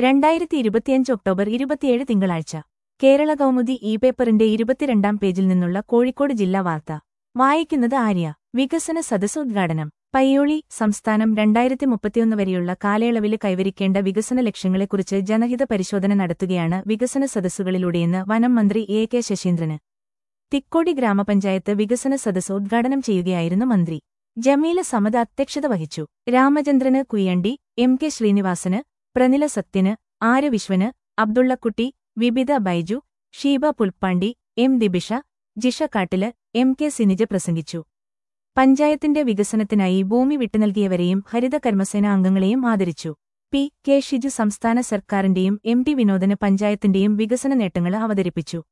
രണ്ടായിരത്തി ഇരുപത്തിയഞ്ച് ഒക്ടോബർ ഇരുപത്തിയേഴ് തിങ്കളാഴ്ച കേരള കൗമുദി ഇ പേപ്പറിന്റെ ഇരുപത്തിരണ്ടാം പേജിൽ നിന്നുള്ള കോഴിക്കോട് ജില്ലാ വാർത്ത വായിക്കുന്നത് ആര്യ വികസന സദസ് ഉദ്ഘാടനം പയ്യോളി സംസ്ഥാനം രണ്ടായിരത്തി മുപ്പത്തിയൊന്ന് വരെയുള്ള കാലയളവിൽ കൈവരിക്കേണ്ട വികസന ലക്ഷ്യങ്ങളെക്കുറിച്ച് ജനഹിത പരിശോധന നടത്തുകയാണ് വികസന സദസ്സുകളിലൂടെയെന്ന് വനം മന്ത്രി എ കെ ശശീന്ദ്രന് തിക്കോടി ഗ്രാമപഞ്ചായത്ത് വികസന സദസ് ഉദ്ഘാടനം ചെയ്യുകയായിരുന്നു മന്ത്രി ജമീല സമദ അധ്യക്ഷത വഹിച്ചു Ramachandran Kuyyandi M K Sreenivasan Pranila Sathyan R Viswan Abdullakutty Vibitha Baiju Sheeba Pulppandi M Dibisha Jisha Kattil M K സിനിജ പ്രസംഗിച്ചു പഞ്ചായത്തിന്റെ വികസനത്തിനായി ഭൂമി വിട്ടുനൽകിയവരെയും ഹരിത കർമ്മസേന അംഗങ്ങളെയും ആദരിച്ചു പി കെ ഷിജു സംസ്ഥാന സർക്കാരിന്റെയും എം ടി വിനോദന് പഞ്ചായത്തിന്റെയും വികസന നേട്ടങ്ങൾ അവതരിപ്പിച്ചു